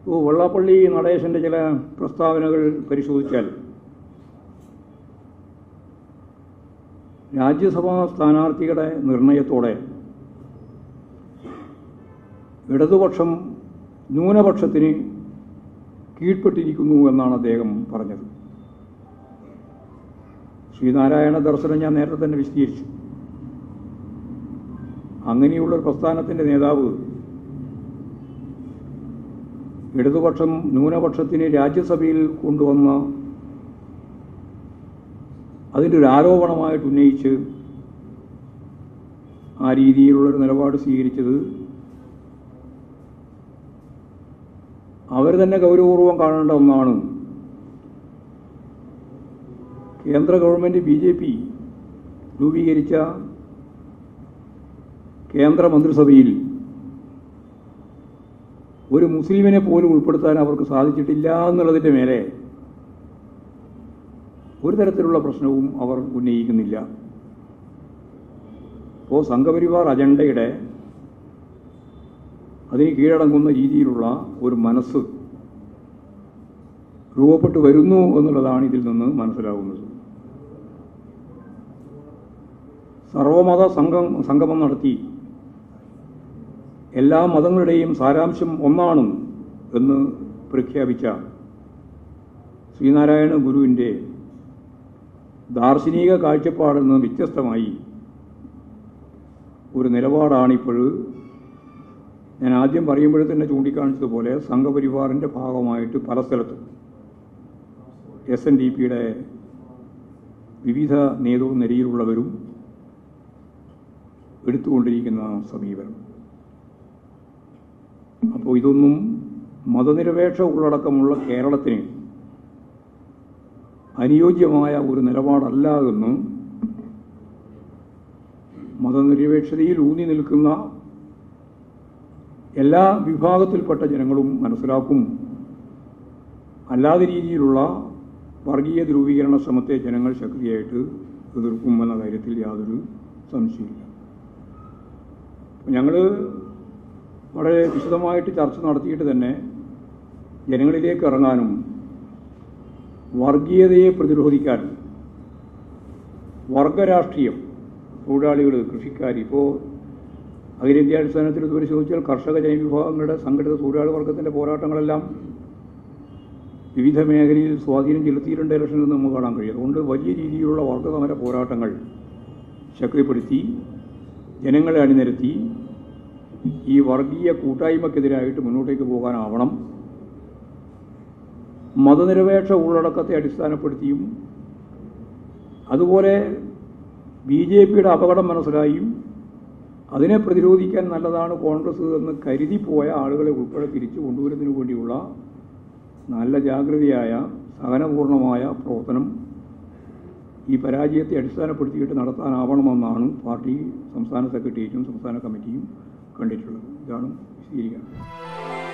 ഇപ്പോൾ വെള്ളാപ്പള്ളി നടേശൻ്റെ ചില പ്രസ്താവനകൾ പരിശോധിച്ചാൽ രാജ്യസഭാ സ്ഥാനാർത്ഥികളുടെ നിർണയത്തോടെ ഇടതുപക്ഷം ന്യൂനപക്ഷത്തിന് കീഴ്പ്പെട്ടിരിക്കുന്നു എന്നാണ് അദ്ദേഹം പറഞ്ഞത് ശ്രീനാരായണ ദർശനം ഞാൻ നേരത്തെ തന്നെ വിശദീകരിച്ചു അങ്ങനെയുള്ളൊരു പ്രസ്ഥാനത്തിൻ്റെ നേതാവ് ഇടതുപക്ഷം ന്യൂനപക്ഷത്തിന് രാജ്യസഭയിൽ കൊണ്ടുവന്ന അതിൻ്റെ ഒരു ആരോപണമായിട്ട് ഉന്നയിച്ച് ആ രീതിയിലുള്ളൊരു നിലപാട് സ്വീകരിച്ചത് അവർ തന്നെ ഗൗരവപൂർവ്വം കാണേണ്ട ഒന്നാണ് കേന്ദ്ര ഗവൺമെൻറ് ബി ജെ പി രൂപീകരിച്ച കേന്ദ്ര മന്ത്രിസഭയിൽ ഒരു മുസ്ലിമിനെ പോലും ഉൾപ്പെടുത്താൻ അവർക്ക് സാധിച്ചിട്ടില്ല എന്നുള്ളതിൻ്റെ മേലെ ഒരു തരത്തിലുള്ള പ്രശ്നവും അവർ ഉന്നയിക്കുന്നില്ല അപ്പോൾ സംഘപരിവാർ അജണ്ടയുടെ അതിന് കീഴടങ്ങുന്ന രീതിയിലുള്ള ഒരു മനസ്സ് രൂപപ്പെട്ടു വരുന്നു എന്നുള്ളതാണ് ഇതിൽ നിന്ന് മനസ്സിലാകുന്നത് സർവമത സംഘം സംഗമം നടത്തി എല്ലാ മതങ്ങളുടെയും സാരാംശം ഒന്നാണ് എന്ന് പ്രഖ്യാപിച്ച ശ്രീനാരായണ ഗുരുവിൻ്റെ ദാർശനിക കാഴ്ചപ്പാടിൽ നിന്ന് വ്യത്യസ്തമായി ഒരു നിലപാടാണിപ്പോൾ ഞാൻ ആദ്യം പറയുമ്പോഴേ തന്നെ ചൂണ്ടിക്കാണിച്ചതുപോലെ സംഘപരിവാറിൻ്റെ ഭാഗമായിട്ട് പല സ്ഥലത്തും എസ് എൻ ഡി പിയുടെ വിവിധ നേതൃനിരയിലുള്ളവരും എടുത്തുകൊണ്ടിരിക്കുന്ന സമീപനം അപ്പോൾ ഇതൊന്നും മതനിരപേക്ഷ ഉള്ളടക്കമുള്ള കേരളത്തിന് അനുയോജ്യമായ ഒരു നിലപാടല്ല എന്ന് മതനിരപേക്ഷതയിൽ ഊന്നി നിൽക്കുന്ന എല്ലാ വിഭാഗത്തിൽപ്പെട്ട ജനങ്ങളും മനസ്സിലാക്കും അല്ലാതെ രീതിയിലുള്ള വർഗീയ ധ്രുവീകരണ ശ്രമത്തെ ജനങ്ങൾ ശക്തിയായിട്ട് എതിർക്കും എന്ന കാര്യത്തിൽ യാതൊരു സംശയമില്ല ഞങ്ങൾ വളരെ വിശദമായിട്ട് ചർച്ച നടത്തിയിട്ട് തന്നെ ജനങ്ങളിലേക്ക് ഇറങ്ങാനും വർഗീയതയെ പ്രതിരോധിക്കാനും വർഗരാഷ്ട്രീയം തൊഴിലാളികൾ കൃഷിക്കാർ ഇപ്പോൾ അഖിലേന്ത്യാടിസ്ഥാനത്തിൽ ഇത് പരിശോധിച്ചാൽ കർഷക ജനവിഭാഗങ്ങളുടെ സംഘടിത തൊഴിലാളി വർഗത്തിൻ്റെ പോരാട്ടങ്ങളെല്ലാം വിവിധ മേഖലയിൽ സ്വാധീനം ചെലുത്തിയിട്ടുണ്ട് ഇലക്ഷനിൽ നിന്ന് നമുക്ക് കാണാൻ കഴിയും അതുകൊണ്ട് വലിയ രീതിയിലുള്ള വർഗസമര പോരാട്ടങ്ങൾ ശക്തിപ്പെടുത്തി ജനങ്ങളെ അണിനിരത്തി ഈ വർഗീയ കൂട്ടായ്മക്കെതിരായിട്ട് മുന്നോട്ടേക്ക് പോകാനാവണം മതനിരപേക്ഷ ഉള്ളടക്കത്തെ അടിസ്ഥാനപ്പെടുത്തിയും അതുപോലെ ബി ജെ പിയുടെ അപകടം മനസ്സിലായും അതിനെ പ്രതിരോധിക്കാൻ നല്ലതാണ് കോൺഗ്രസ് എന്ന് കരുതിപ്പോയ ആളുകളെ ഉൾപ്പെടെ തിരിച്ചു കൊണ്ടുവരുന്നതിനു വേണ്ടിയുള്ള നല്ല ജാഗ്രതയായ സഹനപൂർണമായ പ്രവർത്തനം ഈ പരാജയത്തെ അടിസ്ഥാനപ്പെടുത്തിയിട്ട് നടത്താനാവണമെന്നാണ് പാർട്ടി സംസ്ഥാന സെക്രട്ടേറിയറ്റും സംസ്ഥാന കമ്മിറ്റിയും കണ്ടിട്ടുള്ളത് ഇതാണ് വിശദീകരിക്കുന്നത്